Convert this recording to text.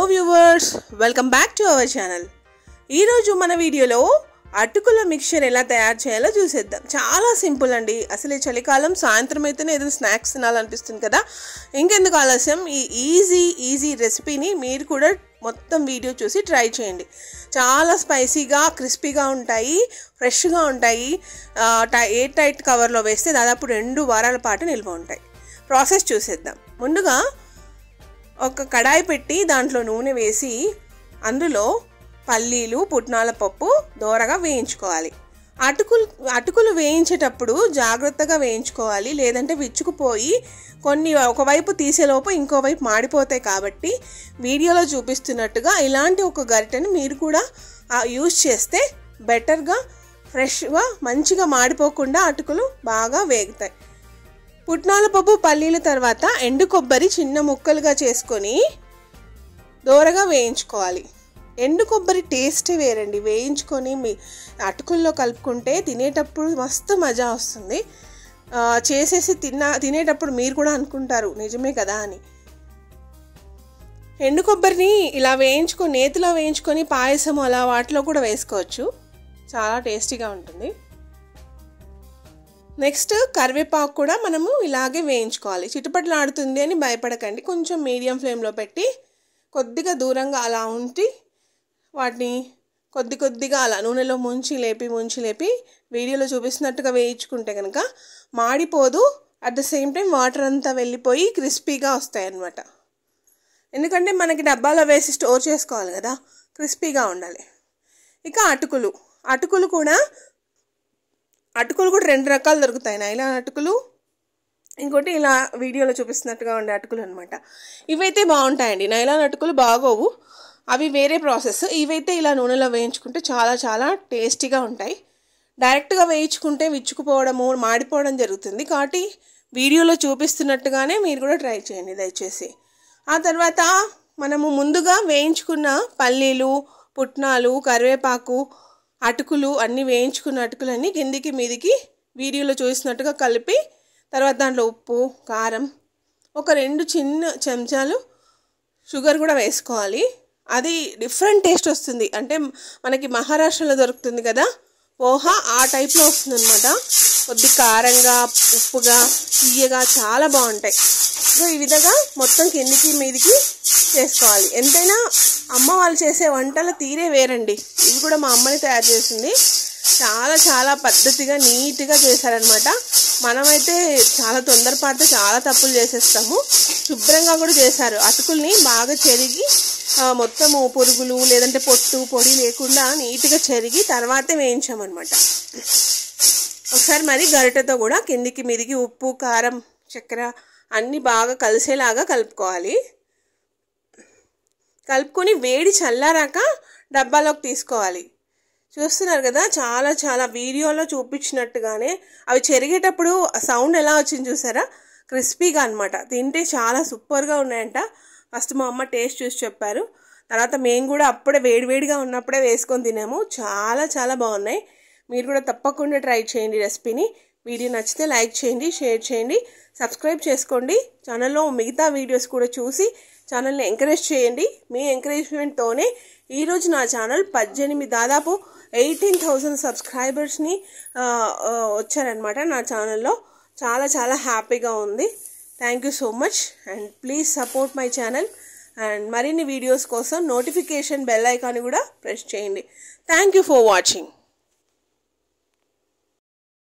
viewers welcome back to our channel ఈరోజు మన వీడియోలో అటుకుల మిక్చర్ ఎలా తయారు చేయాలో చూసేద్దాం చాలా సింపుల్ అండి అసలు ఈ చలికాలం సాయంత్రం అయితేనే ఏదైనా స్నాక్స్ తినాలనిపిస్తుంది కదా ఇంకెందుకు ఆలస్యం ఈ ఈజీ ఈజీ రెసిపీని మీరు కూడా మొత్తం వీడియో చూసి ట్రై చేయండి చాలా స్పైసీగా క్రిస్పీగా ఉంటాయి ఫ్రెష్గా ఉంటాయి ఆ, టై- ఎయిర్ టైట్ కవర్లో వేస్తే దాదాపు రెండు వారాల పాటు నిల్వ ఉంటాయి ప్రాసెస్ చూసేద్దాం ముందుగా ఒక కడాయి పెట్టి దాంట్లో నూనె వేసి అందులో పల్లీలు పుట్నాల పప్పు దోరగా వేయించుకోవాలి అటుకులు అటుకులు వేయించేటప్పుడు జాగ్రత్తగా వేయించుకోవాలి లేదంటే విచ్చుకుపోయి కొన్ని ఒకవైపు తీసేలోపు ఇంకోవైపు మాడిపోతాయి కాబట్టి వీడియోలో చూపిస్తున్నట్టుగా ఇలాంటి ఒక గరిటెని మీరు కూడా ఆ, యూజ్ చేస్తే బెటర్గా ఫ్రెష్గా మంచిగా మాడిపోకుండా అటుకులు బాగా వేగుతాయి పుట్నాల పప్పు పల్లీల తర్వాత ఎండు కొబ్బరి చిన్న ముక్కలుగా చేసుకొని దోరగా వేయించుకోవాలి ఎండు కొబ్బరి టేస్టే వేరండి వేయించుకొని మీ అటుకుల్లో కలుపుకుంటే తినేటప్పుడు మస్తు మజా వస్తుంది ఆ, చేసేసి తిన్న తినేటప్పుడు మీరు కూడా అనుకుంటారు నిజమే కదా అని ఎండు కొబ్బరిని ఇలా వేయించుకొని నేతిలో వేయించుకొని పాయసం అలా వాటిలో కూడా వేసుకోవచ్చు చాలా టేస్టీగా ఉంటుంది నెక్స్ట్ కరివేపాకు కూడా మనము ఇలాగే వేయించుకోవాలి చిటపట్లు ఆడుతుంది అని భయపడకండి కొంచెం మీడియం ఫ్లేమ్లో పెట్టి కొద్దిగా దూరంగా అలా ఉంచి వాటిని కొద్ది కొద్దిగా అలా నూనెలో ముంచి లేపి ముంచి లేపి వీడియోలో చూపిస్తున్నట్టుగా వేయించుకుంటే కనుక మాడిపోదు at the same time water అంతా వెళ్ళిపోయి క్రిస్పీగా వస్తాయి అన్నమాట ఎందుకంటే మనకి డబ్బాలో వేసి స్టోర్ చేసుకోవాలి కదా క్రిస్పీగా ఉండాలి ఇక అటుకులు అటుకులు కూడా అటుకులు కూడా రెండు రకాలు దొరుకుతాయి నైలాన్ అటుకులు ఇంకోటి ఇలా వీడియోలో చూపిస్తున్నట్టుగా ఉండే అటుకులు అనమాట ఇవైతే బాగుంటాయండి నైలాన్ అటుకులు బాగోవు అవి వేరే ప్రాసెస్ ఇవైతే ఇలా నూనెలో వేయించుకుంటే చాలా చాలా టేస్టీగా ఉంటాయి డైరెక్ట్గా వేయించుకుంటే విచ్చుకుపోవడము మాడిపోవడం జరుగుతుంది కాబట్టి వీడియోలో చూపిస్తున్నట్టుగానే మీరు కూడా ట్రై చేయండి దయచేసి ఆ తర్వాత మనము ముందుగా వేయించుకున్న పల్లీలు పుట్నాలు కరివేపాకు అటుకులు అన్నీ వేయించుకున్న అటుకులన్నీ కిందికి మీదికి వీడియోలో చూసినట్టుగా కలిపి తర్వాత దాంట్లో ఉప్పు కారం ఒక రెండు చిన్న చెంచాలు షుగర్ కూడా వేసుకోవాలి అది డిఫరెంట్ టేస్ట్ వస్తుంది అంటే మనకి మహారాష్ట్రలో దొరుకుతుంది కదా పోహా ఆ టైప్లో వస్తుంది అనమాట కొద్ది కారంగా ఉప్పుగా తీయగా చాలా బాగుంటాయి సో ఈ విధంగా మొత్తం కిందికి మీదికి చేసుకోవాలి ఎంతైనా అమ్మ వాళ్ళు చేసే వంటల తీరే వేరండి ఇవి కూడా మా అమ్మని తయారు చేసింది చాలా చాలా పద్ధతిగా నీట్గా చేశారనమాట మనమైతే చాలా తొందరపాటుతో చాలా తప్పులు చేసేస్తాము శుభ్రంగా కూడా చేశారు అటుకుల్ని బాగా చెరిగి ఆ, మొత్తము పురుగులు లేదంటే పొట్టు పొడి లేకుండా నీట్గా చెరిగి తర్వాతే వేయించామన్నమాట ఒకసారి మరి గరిటెతో కూడా కిందికి మీదికి ఉప్పు కారం చక్కెర అన్నీ బాగా కలిసేలాగా కలుపుకోవాలి కలుపుకొని వేడి చల్లారాక డబ్బాలోకి తీసుకోవాలి చూస్తున్నారు కదా చాలా చాలా వీడియోలో చూపించినట్టుగానే అవి చెరిగేటప్పుడు సౌండ్ ఎలా వచ్చింది చూసారా క్రిస్పీగా అనమాట తింటే చాలా సూపర్గా ఉన్నాయంట ఫస్ట్ మా అమ్మ టేస్ట్ చూసి చెప్పారు తర్వాత మేము కూడా అప్పుడే వేడివేడిగా ఉన్నప్పుడే వేసుకొని తినాము చాలా చాలా బాగున్నాయి మీరు కూడా తప్పకుండా ట్రై చేయండి రెసిపీని వీడియో నచ్చితే లైక్ చేయండి షేర్ చేయండి సబ్స్క్రైబ్ చేసుకోండి ఛానల్లో మిగతా వీడియోస్ కూడా చూసి ఛానల్ని ఎంకరేజ్ చేయండి మీ ఎంకరేజ్మెంట్తోనే ఈరోజు నా ఛానల్ పద్దెనిమిది దాదాపు ఎయిటీన్ థౌజండ్ సబ్స్క్రైబర్స్ని వచ్చారనమాట నా ఛానల్లో చాలా చాలా హ్యాపీగా ఉంది thank you so much and please support my channel and మరిన్ని వీడియోస్ కోసం నోటిఫికేషన్ బెల్ ఐకాన్ కూడా ప్రెస్ చేయండి థ్యాంక్ యూ ఫర్ వాచింగ్